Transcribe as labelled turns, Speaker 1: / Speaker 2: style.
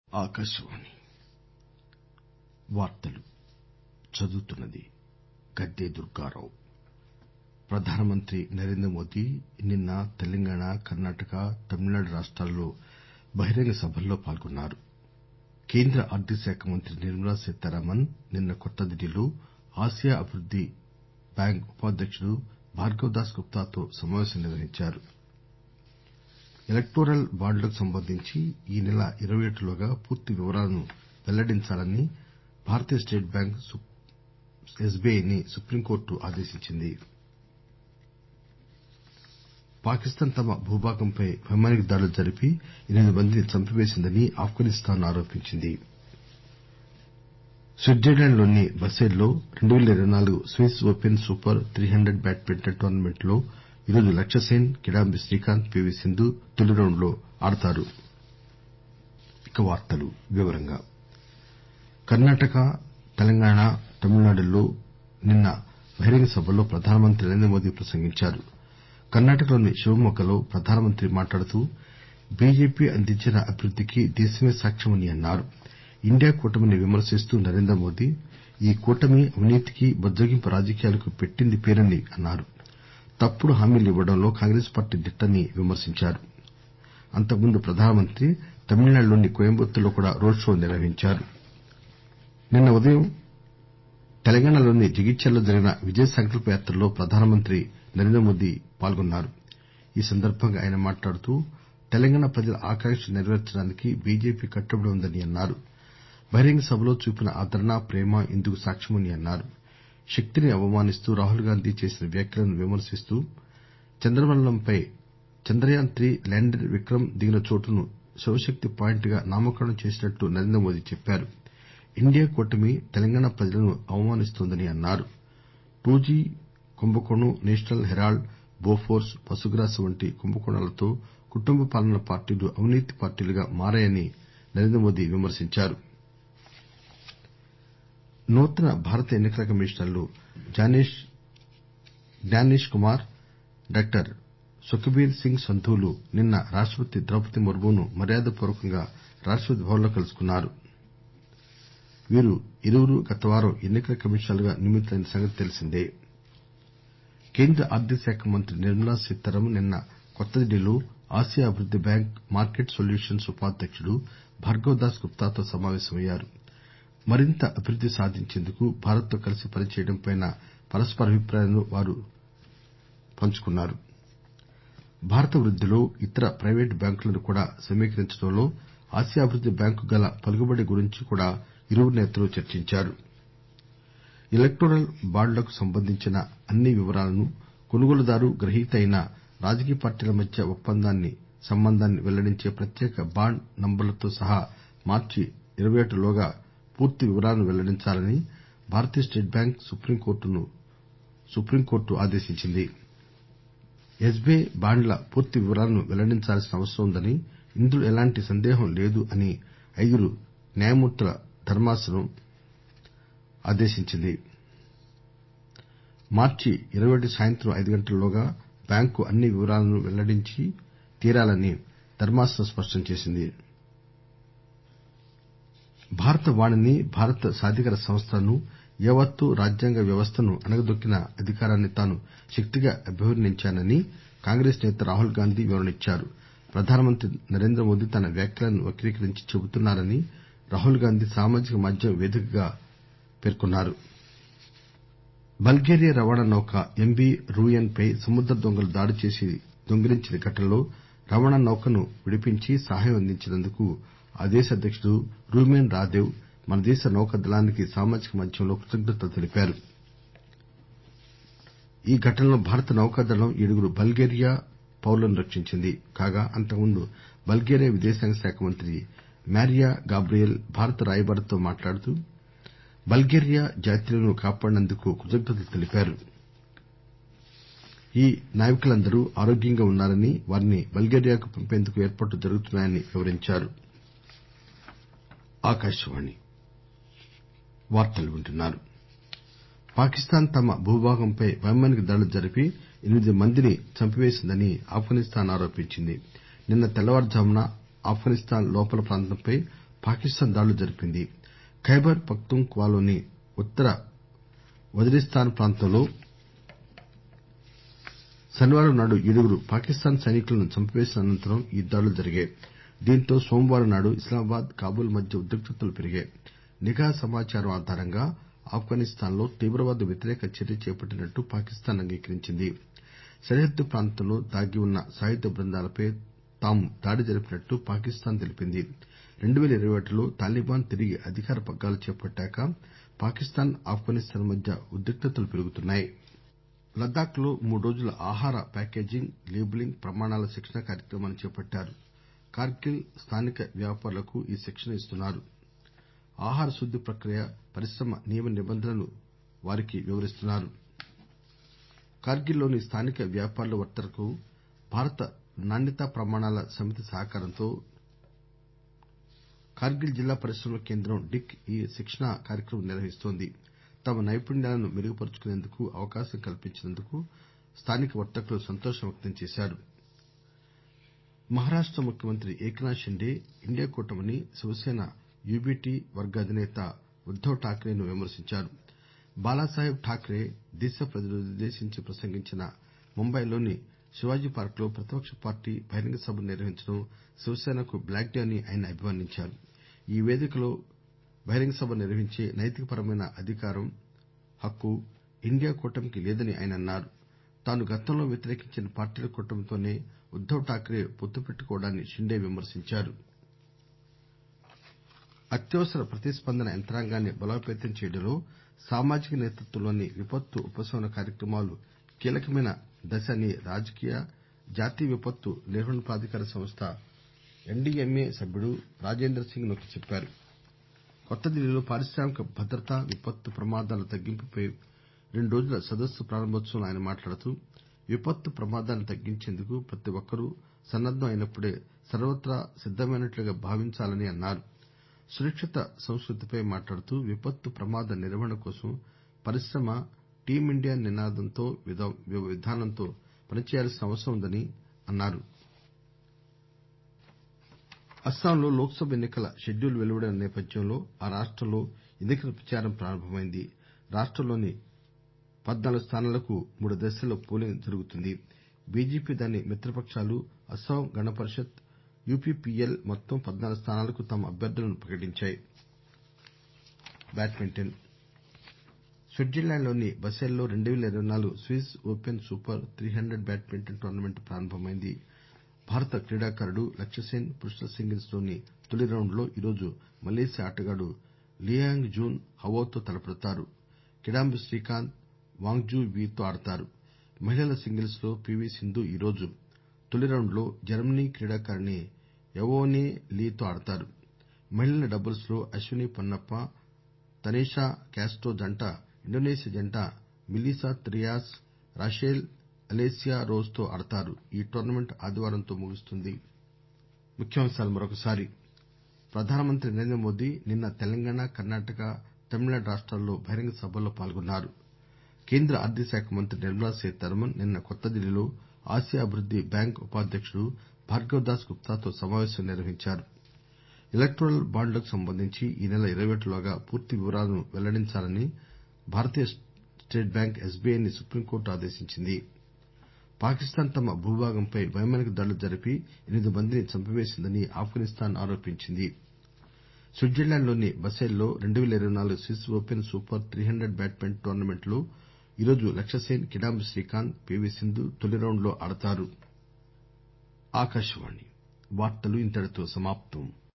Speaker 1: ఆకాశవాణి వార్తలు చదువుతున్నది గద్దె దుర్గారావు ప్రధానమంత్రి నరేంద్రమోదీ నిన్న తెలంగాణ కర్నాటక తమిళనాడు రాష్టాల్లో బహిరంగ సభల్లో పాల్గొన్నారు కేంద్ర ఆర్థిక శాఖ మంత్రి నిర్మలా సీతారామన్ నిన్న కొత్తదిల్లీలో ఆసియా అభివృద్ది బ్యాంక్ ఉపాధ్యకుడు భార్గవ్ దాస్ గుప్తాతో సమావేశం నిర్వహించారు ఎలక్టోరల్ బాండ్లకు సంబంధించి ఈ నెల ఇరవై ఒకటిలోగా పూర్తి వివరాలను వెల్లడించాలని భారతీయ స్టేట్ బ్యాంక్ ఎస్బిఐ ని సుప్రీంకోర్టు ఆదేశించింది పాకిస్తాన్ తమ భూభాగంపై వైమానిక దాడులు జరిపి ఎనిమిది మందిని చంపివేసిందని ఆఫ్ఘనిస్తాన్ ఆరోపించింది స్విట్జర్లాండ్ లోని బసేల్ లో 2024 Swiss Open Super three hundred badminton tournament లో ఈరోజు లక్ష్యసేన్ కిడాంబి శ్రీకాంత్ పీవీ సింధు తొలి రౌండ్ లో ఆడతారు కర్నాటక తెలంగాణ తమిళనాడుల్లో నిన్న బహిరంగ సభల్లో ప్రధానమంత్రి నరేంద్రమోదీ ప్రసంగించారు కర్నాటకలోని శివమొగ్గలో ప్రధానమంత్రి మాట్లాడుతూ బీజేపీ అందించిన అభివృద్దికి దేశమే సాక్ష్యమని అన్నారు ఇండియా కూటమిని విమర్శిస్తూ నరేంద్రమోదీ ఈ కూటమి అవినీతికి బుద్దగింపు రాజకీయాలకు పెట్టింది పేరని అన్నారు తప్పుడు హామీలు ఇవ్వడంలో కాంగ్రెస్ పార్టీ దిట్టని విమర్శించారు అంతకుముందు ప్రధానమంత్రి తమిళనాడులోని కోయంబత్తూర్లో కూడా రోడ్ షో నిర్వహించారు నిన్న ఉదయం తెలంగాణలోని జగిత్యాలలో జరిగిన విజయ సంకల్ప యాత్రలో ప్రధానమంత్రి నరేంద్రమోదీ పాల్గొన్నారు ఈ సందర్బంగా ఆయన మాట్లాడుతూ తెలంగాణ ప్రజల ఆకాంక్షలు నెరవేర్చడానికి బీజేపీ కట్టుబడి ఉందని అన్నారు బహిరంగ సభలో చూపిన ఆదరణ ప్రేమ ఇందుకు సాక్ష్యమని అన్నారు శక్తిని అవమానిస్తూ రాహుల్ గాంధీ చేసిన వ్యాఖ్యలను విమర్శిస్తూ చంద్రమండలంపై చంద్రయాన్ త్రీ ల్యాండర్ విక్రమ్ దిగిన చోటును శివశక్తి పాయింట్ గా నామకరణం చేసినట్లు నరేంద్రమోదీ చెప్పారు ఇండియా కూటమి తెలంగాణ ప్రజలను అవమానిస్తోందని అన్నారు టూజీ కుంభకోణం నేషనల్ హెరాల్డ్ బోఫోర్స్ పశుగ్రాసం వంటి కుంభకోణాలతో కుటుంబ పాలన పార్టీలు అవినీతి పార్టీలుగా మారాయని నరేంద్రమోదీ విమర్శించారు నూతన భారత ఎన్ని కల కమిషనర్లు జ్ఞానేష్ కుమార్ డాక్టర్ సుఖబీర్ సింగ్ సంధూలు నిన్న రాష్టపతి ద్రౌపది ముర్మును మర్యాదపూర్వకంగా రాష్టపతి భవన్ లో కలుసుకున్నారు వీరు ఇరువురూ గత వారం ఎన్ని కల కమిషనర్లుగా నియమితులైన సంగతి తెలిసిందే కేంద్ర ఆర్థిక శాఖ మంత్రి నిర్మలా సీతారామన్ నిన్న కొత్తదిల్లీలో ఆసియా అభివృద్ది బ్యాంక్ మార్కెట్ సొల్యూషన్స్ ఉపాధ్యకుడు భార్గవ్ దాస్ గుప్తాతో సమావేశమయ్యారు మరింత అభివృద్ది సాధించేందుకు భారత్ తో కలిసి పనిచేయడంపై పరస్పర అభిప్రాయాలను వారు పంచుకున్నారు భారత వృద్దిలో ఇతర ప్రైవేటు బ్యాంకులను కూడా సమీకరించడంలో ఆసియా అభివృద్ది బ్యాంకుకు గల పలుకుబడి గురించి కూడా ఇరువురు నేతలు చర్చించారు ఎలక్టోరల్ బాండ్లకు సంబంధించిన అన్ని వివరాలను కొనుగోలుదారు గ్రహీత అయిన రాజకీయ పార్టీల మధ్య ఒప్పందాన్ని సంబంధాన్ని వెల్లడించే ప్రత్యేక బాండ్ నంబర్లతో సహా మార్చి ఇరవై ఒకటి లోగా పూర్తి వివరాలను వెల్లడించాలని భారతీయ స్టేట్ బ్యాంక్ సుప్రీంకోర్టు ఆదేశించింది ఎస్బిఐ బాండ్ల పూర్తి వివరాలను వెల్లడించాల్సిన అవసరం ఉందని ఇందులో ఎలాంటి సందేహం లేదు అని ఐదుగురు న్యాయమూర్తుల ధర్మాసనం ఆదేశించింది మార్చి ఇరవై ఒకటి సాయంత్రం ఐదు గంటలలోగా బ్యాంకు అన్ని వివరాలను వెల్లడించి తీరాలని ధర్మాసనం స్పష్టం చేసింది భారత వాణిని భారత సాధికార సంస్థలను యావత్తు రాజ్యాంగ వ్యవస్థను అణగదొక్కిన అధికారాన్ని తాను శక్తిగా అభివర్ణించానని కాంగ్రెస్ నేత రాహుల్ గాంధీ వివరణిచ్చారు ప్రధానమంత్రి నరేంద్రమోదీ తన వ్యాఖ్యలను వక్రీకరించి చెబుతున్నారని రాహుల్ గాంధీ సామాజిక మాధ్యమం వేదికగా పేర్కొన్నారు బల్గేరియా రవాణా నౌక ఎంవీ రూయన్ పై సముద్ర దొంగలు దాడి చేసి దొంగిలించిన ఘటనలో రవాణా నౌకను విడిపించి సహాయం అందించినందుకు ఆ దేశ అధ్యకుడు రూమెన్ రాదేవ్ మన దేశ నౌకా దళానికి సామాజిక మాధ్యమంలో కృతజ్ఞతలు తెలిపారు ఈ ఘటనలో భారత నౌకాదళం ఏడుగురు బల్గేరియా పౌరులను రక్షించింది కాగా అంతకుముందు బల్గేరియా విదేశాంగ శాఖ మంత్రి మారియా గాబ్రియెల్ భారత రాయబారితో మాట్లాడుతూ బల్గేరియా జాతీయులను కాపాడినందుకు కృతజ్ఞతలు తెలిపారు ఈ నావికులందరూ ఆరోగ్యంగా ఉన్నారని వారిని బల్గేరియాకు పంపేందుకు ఏర్పాట్లు జరుగుతున్నాయని వివరించారు పాకిస్తాన్ తమ భూభాగంపై వైమానిక దాడులు జరిపి ఎనిమిది మందిని చంపివేసిందని ఆఫ్ఘనిస్తాన్ ఆరోపించింది నిన్న తెల్లవారుజామున ఆఫ్ఘనిస్తాన్ లోపల ప్రాంతంపై పాకిస్తాన్ దాడులు జరిపింది ఖైబర్ పఖ్తూన్ఖ్వాలోని ఉత్తర వజిరిస్తాన్ ప్రాంతంలో శనివారం నాడు ఏడుగురు పాకిస్తాన్ సైనికులను చంపివేసిన అనంతరం ఈ దాడులు జరిగాయి దీంతో సోమవారం నాడు ఇస్లామాబాద్ కాబూల్ మధ్య ఉద్రిక్తతలు పెరిగాయి నిఘా సమాచారం ఆధారంగా ఆఫ్ఘనిస్తాన్ లో తీవ్రవాద వ్యతిరేక చర్య చేపట్టినట్టు పాకిస్తాన్ అంగీకరించింది సరిహద్దు ప్రాంతంలో దాగి ఉన్న సాయుధ బృందాలపై తాము దాడి జరిపినట్టు పాకిస్తాన్ తెలిపింది 2021లో తాలిబాన్ తిరిగి అధికార పగ్గాలు చేపట్టాక పాకిస్తాన్ ఆఫ్ఘనిస్తాన్ మధ్య ఉద్రిక్తతలు పెరుగుతున్నాయి లద్దాఖ్ లో మూడు రోజుల ఆహార ప్యాకేజింగ్ లేబులింగ్ ప్రమాణాల శిక్షణా కార్యక్రమాన్ని చేపట్టారు కార్గిల్ స్థానిక వ్యాపారులకు ఈ శిక్షణ ఇస్తున్నారు ఆహార శుద్ది ప్రక్రియ పరిశ్రమ నియమ నిబంధనలను వారికి వివరిస్తున్నారు కార్గిల్ లోని స్థానిక వ్యాపారుల వర్తకలకు భారత నాణ్యతా ప్రమాణాల సమితి సహకారంతో కార్గిల్ జిల్లా పరిశ్రమల కేంద్రం డిక్ ఈ శిక్షణా కార్యక్రమం నిర్వహిస్తోంది తమ నైపుణ్యాలను మెరుగుపర్చుకునేందుకు అవకాశం కల్పించినందుకు స్థానిక వర్తకులు సంతోషం వ్యక్తం చేశారు మహారాష్ట ముఖ్యమంత్రి ఏక్నాథ్ షిండే ఇండియా కూటమిని శివసేన యూబీటీ వర్గ అధినేత ఉద్దవ్ ఠాక్రేను విమర్శించారు బాలాసాహెబ్ ఠాక్రే దేశ ప్రజలనుద్దేశించి ప్రసంగించిన ముంబైలోని శివాజీ పార్క్ లో ప్రతిపక్ష పార్టీ బహిరంగ సభను నిర్వహించడం శివసేనకు బ్లాక్ డే అని ఆయన అభివర్ణించారు ఈ వేదికలో బహిరంగ సభ నిర్వహించే నైతికపరమైన అధికారం హక్కు ఇండియా కూటమికి లేదని ఆయన అన్నారు తాను గతంలో వ్యతిరేకించిన పార్టీల కూటమితోనే ఉద్దవ్ ఠాక్రే పొత్తు పెట్టుకోవడాన్ని షిండే విమర్శించారు అత్యవసర ప్రతిస్పందన యంత్రాంగాన్ని బలోపేతం చేయడంలో సామాజిక నేతృత్వంలోని విపత్తు ఉపశమన కార్యక్రమాలు కీలకమైన దశ అని జాతీయ విపత్తు నిర్వహణ ప్రాధికార సంస్థ ఎన్డీఎంఏ సభ్యుడు రాజేంద్ర సింగ్ నొక్కి చెప్పారు కొత్త ఢిల్లీలో పారిశ్రామిక భద్రత విపత్తు ప్రమాదాల తగ్గింపుపై రెండు రోజుల సదస్సు ప్రారంభోత్సవంలో ఆయన మాట్లాడుతూ విపత్తు ప్రమాదాలను తగ్గించేందుకు ప్రతి ఒక్కరూ సన్నద్దం అయినప్పుడే సర్వత్రా సిద్దమైనట్లుగా భావించాలని అన్నారు సురక్షిత సంస్కృతిపై మాట్లాడుతూ విపత్తు ప్రమాద నిర్వహణ కోసం పరిశ్రమ టీమిండియా నినాదంతో విధానంతో పనిచేయాల్సిన అవసరం ఉందని అన్నారు అస్సాంలో లోక్ సభ ఎన్ని కల షెడ్యూల్ వెలువడిన నేపథ్యంలో ఆ రాష్టంలో ఎన్ని కల ప్రచారం ప్రారంభమైంది రాష్టంలోని పద్నాలుగు స్థానాలకు మూడు దశల్లో పోలింగ్ జరుగుతుంది బీజేపీ దాని మిత్రపకాలు అస్సాం గణ పరిషత్ యూపీపీఎల్ మొత్తం పద్నాలుగు స్థానాలకు తమ అభ్యర్థులను ప్రకటించాయి స్విట్జర్లాండ్ లోని బసెల్ లో 2024 Swiss Open Super three hundred badminton tournament ప్రారంభమైంది భారత క్రీడాకారుడు లక్ష్యసేన్ పురుషుల సింగిల్స్ లోని తొలి రౌండ్ లో ఈరోజు మలేసియా ఆటగాడు లియాంగ్ జూన్ హవోతో తలపడతారు కిడాంబి శ్రీకాంత్ వాంగ్జూ వీ తో ఆడతారు మహిళల సింగిల్స్ లో పీవీ సింధు ఈరోజు తొలి రౌండ్ లో జర్మనీ క్రీడాకారిణి యవోనే లీ తో ఆడతారు మహిళల డబుల్స్ లో అశ్విని పొన్నప్ప తనీషా క్యాస్టో జంట ఇండోనేషియా జంట మిలీసా త్రియాస్ రాషెల్ అలేసియా రోజ్ తో ఆడతారు ఈ టోర్నమెంట్ ఆదివారంతో ముగుస్తుంది ప్రధానమంత్రి నరేంద్ర మోదీ నిన్న తెలంగాణ కర్ణాటక తమిళనాడు రాష్టాల్లో బహిరంగ సభల్లో పాల్గొన్నారు కేంద్ర ఆర్థిక శాఖ మంత్రి నిర్మలా సీతారామన్ నిన్న కొత్త ఢిల్లీలో ఆసియా అభివృద్ది బ్యాంక్ ఉపాధ్యకుడు భార్గవ్ దాస్ గుప్తాతో సమావేశం నిర్వహించారు ఎలక్టోరల్ బాండ్లకు సంబంధించి ఈ నెల 21లోగా పూర్తి వివరాలను వెల్లడించాలని భారతీయ స్టేట్ బ్యాంక్ ఎస్బీఐని సుప్రీంకోర్టు ఆదేశించింది పాకిస్తాన్ తమ భూభాగంపై వైమానిక దాడులు జరిపి ఎనిమిది మందిని చంపివేసిందని ఆఫ్ఘనిస్తాన్ ఆరోపించింది స్విట్జర్లాండ్ లోని బసెల్ లో 2024 Swiss Open Super three hundred badminton tournament లో ఈరోజు లక్ష్యసేన్ కిడాంబి శ్రీకాంత్ పీవీ సింధు తొలి రౌండ్ లో ఆడతారు